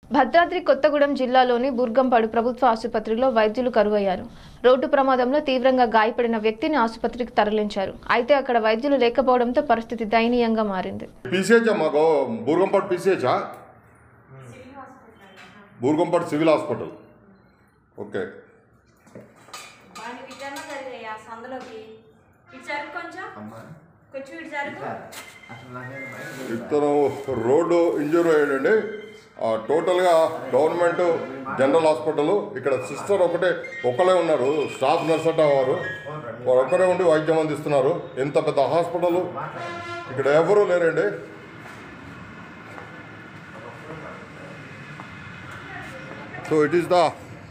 భద్రాద్రి కొత్తగూడెం జిల్లాలోని బుర్గంపాడు ప్రభుత్వ ఆసుపత్రిలో వైద్యులు కరువయ్యారు రోడ్డు ప్రమాదంలో తీవ్రంగా గాయపడిన వ్యక్తిని ఆసుపత్రికి తరలించారు అయితే అక్కడ వైద్యులు లేకపోవడంతో పరిస్థితి దయనీయంగా మారింది పీసీహెచ్ అమ్మా గో బూర్గంపాడు పీసీహెచా బూర్గంపాడు సివిల్ హాస్పిటల్ ఓకే వాడిని విచారణ జరిగాయి ఆ సందులోకి ఇటు జరుగు కొంచెం కొంచెం ఇటు జరుగు ఇతను రోడ్డు ఇంజూరీ అయ్యాడండి ఆ, టోటల్గా గవర్నమెంట్ జనరల్ హాస్పిటల్ ఇక్కడ సిస్టర్ ఒకటే ఒకరే ఉన్నారు స్టాఫ్ నర్స్ అట్ట వారు వారు ఒక్కరే ఉండి వైద్యం అందిస్తున్నారు ఎంత పెద్ద హాస్పిటల్ ఇక్కడ ఎవరూ లేరండి సో ఇట్ ఈస్ ద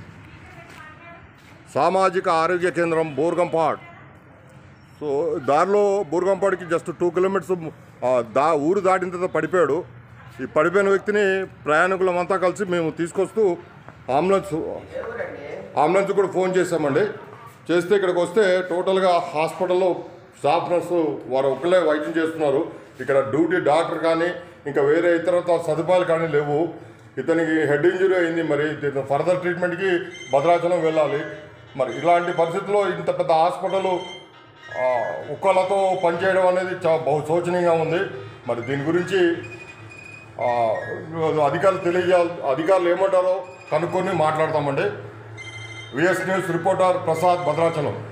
సామాజిక ఆరోగ్య కేంద్రం బోర్గంపాడ్ సో దారిలో బూర్గంపాడికి జస్ట్ టూ కిలోమీటర్స్ ఆ, దా ఊరు దాటిన తర్వాత పడిపోయాడు ఈ పడిపోయిన వ్యక్తిని ప్రయాణికులం అంతా కలిసి మేము తీసుకొస్తూ అంబులెన్స్ అంబులెన్స్ కూడా ఫోన్ చేశామండి చేస్తే ఇక్కడికి వస్తే టోటల్గా హాస్పిటల్లో స్టాఫ్ నర్సు వారు ఒకళ్ళే వైద్యం చేస్తున్నారు ఇక్కడ డ్యూటీ డాక్టర్ కానీ ఇంకా వేరే ఇతర సదుపాయాలు కానీ లేవు ఇతనికి హెడ్ ఇంజరీ అయింది మరి ఇతను ఫర్దర్ ట్రీట్మెంట్కి భద్రాచలం వెళ్ళాలి మరి ఇలాంటి పరిస్థితుల్లో ఇంత పెద్ద హాస్పిటల్ ఉక్కలతో పనిచేయడం అనేది చాలా బహు శోచనీయంగా ఉంది మరి దీని గురించి ఆ, అధికారులు తెలియజేయాలి అధికారులు ఏమంటారో కనుక్కొని మాట్లాడతామండి VS news reporter Prasad Bhadrachalam